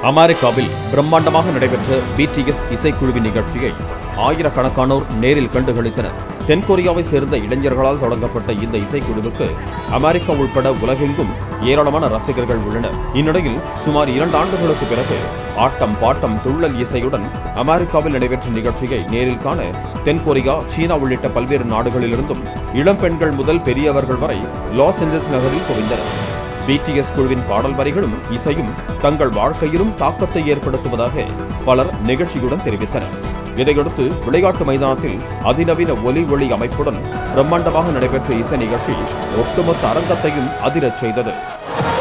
அமெரிக்காவில் பிரம்மாண்டமாக நடைபெற்ற பிடிஎஸ் இசைக்குழுவின் நிகழ்ச்சியை ஆயிரக்கணக்கானோர் நேரில் கண்டுகளித்தனர் தென்கொரியாவை சேர்ந்த இளைஞர்களால் தொடங்கப்பட்ட இந்த இசைக்குழுவுக்கு அமெரிக்கா உட்பட உலகெங்கும் ஏராளமான ரசிகர்கள் உள்ளனர் இந்நிலையில் சுமார் இரண்டு ஆண்டுகளுக்கு பிறகு ஆட்டம் பாட்டம் துள்ளல் இசையுடன் அமெரிக்காவில் நடைபெற்ற நிகழ்ச்சியை நேரில் காண தென்கொரியா சீனா உள்ளிட்ட பல்வேறு நாடுகளிலிருந்தும் இளம் பெண்கள் முதல் பெரியவர்கள் வரை லாஸ் ஏஞ்சல்ஸ் நகரில் குவிந்தனர் பிடிஎஸ் குழுவின் பாடல் வரிகளும் இசையும் தங்கள் வாழ்க்கையிலும் தாக்கத்தை ஏற்படுத்துவதாக பலர் நிகழ்ச்சியுடன் தெரிவித்தனர் இதையடுத்து விளையாட்டு மைதானத்தில் அதிநவீன ஒலி ஒளி அமைப்புடன் பிரம்மாண்டமாக நடைபெற்ற இசை நிகழ்ச்சி ஒட்டுமொத்த அரங்கத்தையும் அதிரச் செய்தது